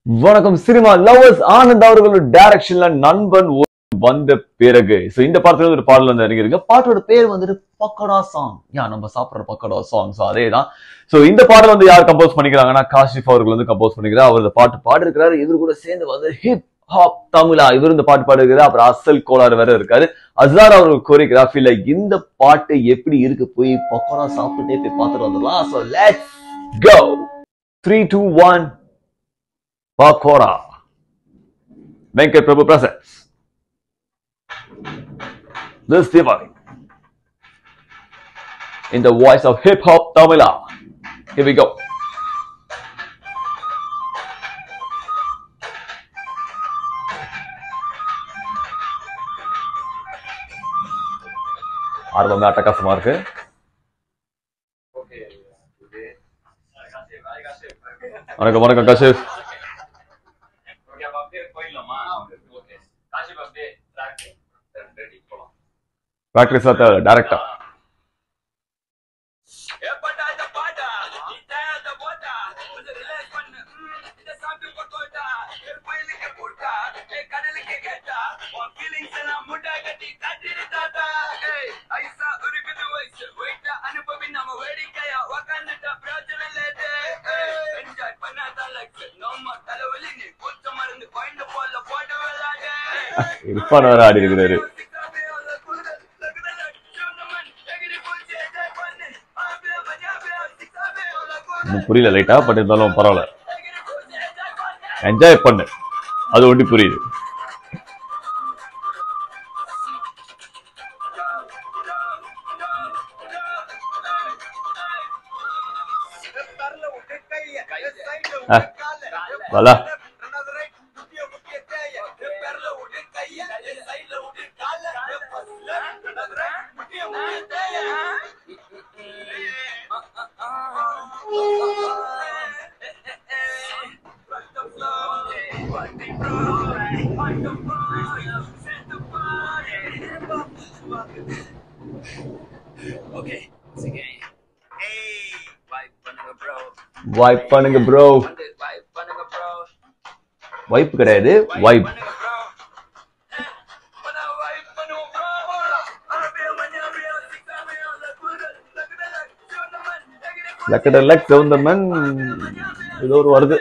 வணக்கம் cinema lovers Anand அவர்களோட டைரக்ஷன்ல நண்பன் ஒரு வந்த பிறகு சோ இந்த படத்துல ஒரு பாடல் வந்து இறங்கிருக்கு பாட்டோட பேர் வந்துட்டு பக்கடா சாங் யா நம்ம சாப்பிடுற பக்கடா சாங் ஸோ அதே தான் ஸோ இந்த பாடல் வந்து யார் கம்போஸ் பண்ணிக்கிறாங்கன்னா காஷிஃப் அவர்கள் வந்து கம்போஸ் பண்ணிக்கிறார் அவர் இந்த பாட்டு பாடிருக்கிறாரு இவர் கூட சேர்ந்து வந்து ஹிப் ஹாப் தமிழா இவர் இந்த பாட்டு பாடுகிறார் அப்புறம் அசல் கோளாறு வேற இருக்காரு அஸ்லார் அவர்கள் கோரியோகிராஃபில இந்த பாட்டு எப்படி இருக்கு போய் பக்கோடா சாப்பிட்டுட்டே போய் பார்த்துட்டு வந்துடலாம் so let's go three two one pakoda Venkat Prabhu presents this Diwali in the voice of hip hop Tamila. Here we go. ஆர்வமே அட்டகாசமா இருக்கு வணக்கம் வணக்கம் கஷிப் ஓகே அப்ப அப்படியே போயிடலாமா ஓகே காஷிப் அப்படியே ட்ராக் ரெடி போலாம் ப்ராக்டிஸ் டைரக்டா ஏப்பட்டா இந்த பாட்டா நீ தயாத போட்டா கொஞ்சம் ரிலாக்ஸ் பண்ணு ம், இத சாப்பிட்டு பக்கோட்டா ஏ பையலுக்கு போட்டா ஏ கடலுக்கு கேட்டா உன் ஃபீலிங்ஸ் எல்லாம் முட்டா கட்டி காட்டிடு தாத்தா ஏய் ஐசா இருக்குது வயசு வெயிட்டா அனுபவி நம்ம வேடிக்கையா உக்காந்துட்டா பிரயோஜனம் இல்லது என்ஜாய் பண்ணாதான் லைக் நம்ம தலைவலி நீ கூச்ச மருந்து பாயிண்ட் போல போட்டு விளையாடு இர்ஃபான் வேற ஆடி இருக்கிறாரு இன்னும் புரியல லைட்டா பட் இருந்தாலும் பரவாயில்ல என்ஜாய் பண்ணு அது ஒண்டி புரியுது ஆ, வலா. Okay, once again. Hey, vibe பண்ணுங்க bro. வைப் பண்ணுங்க ப்ரோ வந்து vibe பண்ணுங்க bro. வைப் கிடையாது வைப் பண்ணுங்க bro. Eh, பண்ணா vibe பண்ணுவோம் bro. அரபிய மஞ்சள் சிக்காமே அந்த குரல் லக்குதல சோனமன் எகிரி லக்கட லக் சவுந்தமன் ஏதோ ஒரு வருது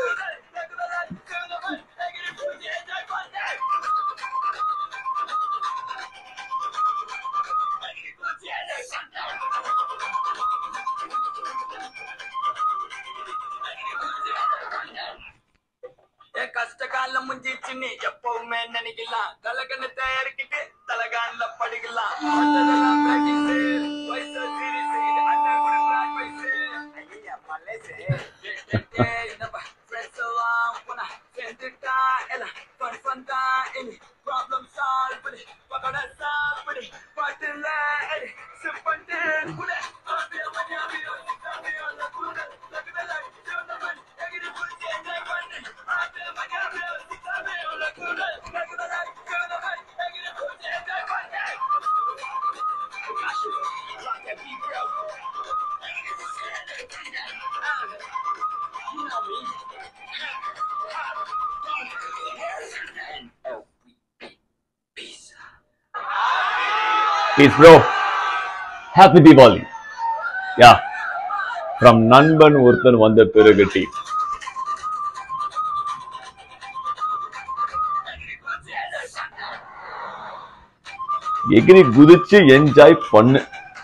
என் கஷ்ட காலம் முஞ்சிச்சுன்னு எப்பவுமே நினைக்கலாம் கலகணத்தை இறக்கிட்டு தலகான்ல படுக்கலாம் மத்ததெல்லாம் practice. வயசு சிரிச்சு, அண்ணன் கொடுக்குற advice. ஐயா, பழசு. ஏய், நம்ம friends எல்லாம் ஒண்ணா சேர்ந்துட்டா எல்லாம் fun fun தான் இனி. problem solve பண்ணி, பக்கோடா சாப்பிடு. பாட்டுல அடி, sip பண்ணிட்டு குடு. அப்படியே மணியாவியோ, சிக்காவியோ, இல்ல குடு. லக்குதல, சிவந்தமன், எகிரி புடிச்சு enjoy பண்ணு. அப்படியே மணியாவியோ, சிக்காவியோ, இல்ல குடு. லக்குதல, சிவந்தமன், எகிரி புடிச்சு enjoy பண்ணு. Rock that beat, bro. You know me. Peace. Peace bro happy Deepavali யா ஃப்ரம் நண்பன் ஒருத்தன் வந்த பிறகு டீம் எகிரி குதிச்சு என்ஜாய் பண்ணு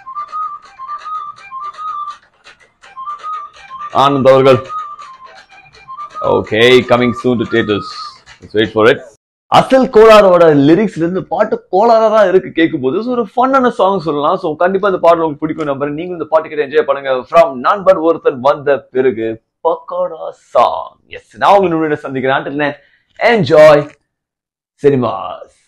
ஆனந்த் அவர்கள் okay coming soon to theatres wait for it Asal கோளாரோட லிரிக்ஸ்ல இருந்து பாட்டு கோளாரா தான் இருக்கு கேட்கும்போது ஸோ ஒரு ஃபன்னான சாங் சொல்லலாம் ஸோ கண்டிப்பா இந்த பாடல் உங்களுக்கு பிடிக்கும் நம்பர் நீங்க இந்த பாட்டு கிட்ட என்ஜாய் பண்ணுங்க ஃப்ரம் நண்பன் ஒருத்தன் வந்த பிறகு பக்கோடா சாங் எஸ் நான் உங்களை சந்திக்கிறேன் என்ஜாய் சினிமாஸ்